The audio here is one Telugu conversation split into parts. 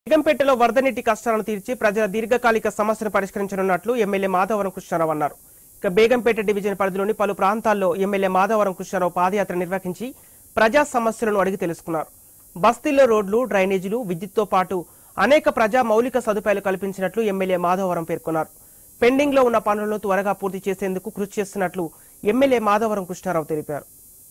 బేగంపేటలో వరద నీటి కష్టాలను తీర్చి ప్రజల దీర్ఘకాలిక సమస్యను పరిష్కరించనున్నట్లు ఎమ్మెల్యే మాధవరం కృష్ణారావు అన్నారు ఇక బేగంపేట డివిజన్ పరిధిలోని పలు ప్రాంతాల్లో ఎమ్మెల్యే మాధవరం కృష్ణారావు పాదయాత్ర నిర్వహించి ప్రజా సమస్యలను అడిగి తెలుసుకున్నారు బస్తీల్లో రోడ్లు డ్రైనేజీలు విద్యుత్తో పాటు అనేక ప్రజా మౌలిక సదుపాయాలు కల్పించినట్లు ఎమ్మెల్యే మాధవరం పేర్కొన్నారు పెండింగ్ లో ఉన్న పనులను త్వరగా పూర్తి చేసేందుకు కృషి చేస్తున్నట్లు ఎమ్మెల్యే మాధవరం కృష్ణారావు తెలిపారు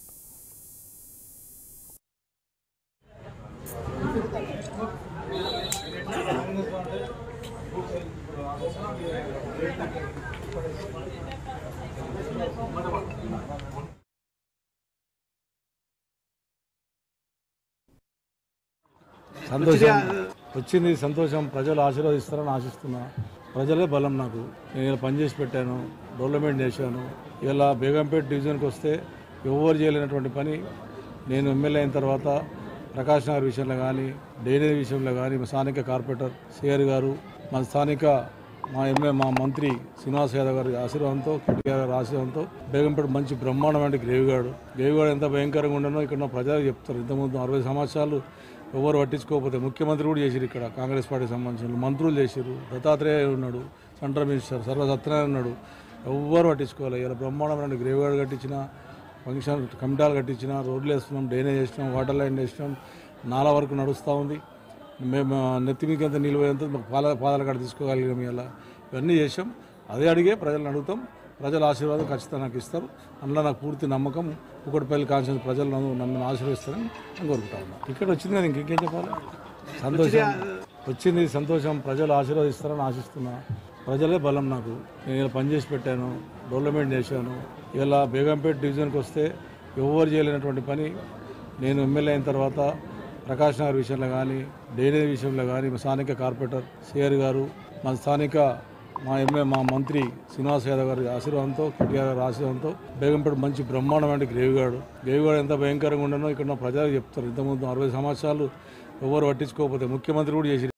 సంతోషం వచ్చింది సంతోషం ప్రజలు ఆశీర్వదిస్తారని ఆశిస్తున్నా ప్రజలే బలం నాకు నేను ఇలా పనిచేసి పెట్టాను డెవలప్మెంట్ చేశాను ఇలా బేగంపేట డివిజన్కి వస్తే ఎవరు చేయలేనటువంటి పని నేను ఎమ్మెల్యే అయిన తర్వాత ప్రకాష్ నగర్ విషయంలో కానీ డ్రైనేజ్ విషయంలో కానీ మా స్థానిక కార్పొరేటర్ సిఆర్ గారు మా స్థానిక మా ఎమ్మె మా మంత్రి శ్రీనివాస్ యాదవ్ గారి ఆశీర్వాదంతో కేటీఆర్ గారి ఆశీర్వాదంతో బేగంపేట మంచి బ్రహ్మాండమైన గ్రేవిగాడు గ్రేవిగాడు ఎంత భయంకరంగా ఉండనో ఇక్కడ ఉన్న ప్రజలు చెప్తారు ఇంతకుముందు అరవై సంవత్సరాలు ఎవరు పట్టించుకోకపోతే ముఖ్యమంత్రి కూడా చేసిరు ఇక్కడ కాంగ్రెస్ పార్టీకి సంబంధించిన మంత్రులు చేసిరు దత్తాత్రేయ ఉన్నాడు సెంట్రల్ మినిస్టర్ సర్వ సత్యనారాయణ ఉన్నాడు ఎవ్వరు పట్టించుకోవాలి ఇలా బ్రహ్మాండమైన గ్రేవిగాడు కట్టించిన ఫంక్షన్ కమిటాలు కట్టించిన రోడ్లు వేస్తున్నాం డ్రైనేజ్ వేసినాం వాటర్ లైన్ వేసినాం నాలా వరకు నడుస్తూ ఉంది మేము నెత్తి మీకు ఎంత నిలువేంత మాకు పాల పాదాల కాడ తీసుకోగలిగాం ఇలా ఇవన్నీ చేసాం అదే అడిగే ప్రజలను అడుగుతాం ప్రజల ఆశీర్వాదం ఖచ్చితంగా నాకు ఇస్తారు అందులో నాకు పూర్తి నమ్మకం కుక్కటిపల్లి కాన్షియస్ ప్రజలు నన్ను నన్ను ఆశీర్వదిస్తారని నేను కోరుకుంటా ఉన్నా ఇక్కడ వచ్చింది కదా ఇంకేం చెప్పాలి సంతోషం వచ్చింది సంతోషం ప్రజలు ఆశీర్వదిస్తారని ఆశిస్తున్నా ప్రజలే బలం నాకు నేను ఇలా పనిచేసి పెట్టాను డెవలప్మెంట్ చేశాను ఇలా బేగంపేట డివిజన్కి వస్తే ఎవరు చేయలేనటువంటి పని నేను ఎమ్మెల్యే అయిన తర్వాత ప్రకాష్ నగర్ విషయంలో కానీ డ్రైనేజ్ విషయంలో కానీ మా స్థానిక కార్పొరేటర్ సిఆర్ గారు మా స్థానిక మా ఎమ్మె మా మంత్రి శ్రీనివాస్ యాదవ్ గారి ఆశీర్వాదంతో కేటీఆర్ గారి ఆశీర్వాదంతో బేగంపేట మంచి బ్రహ్మాండమైన గ్రేవిగాడు గ్రేవిగాడు ఎంత భయంకరంగా ఉండనో ఇక్కడ ఉన్న ప్రజలు చెప్తారు ఇంతకుముందు అరవై సంవత్సరాలు ఎవరు పట్టించుకోకపోతే ముఖ్యమంత్రి కూడా చేసి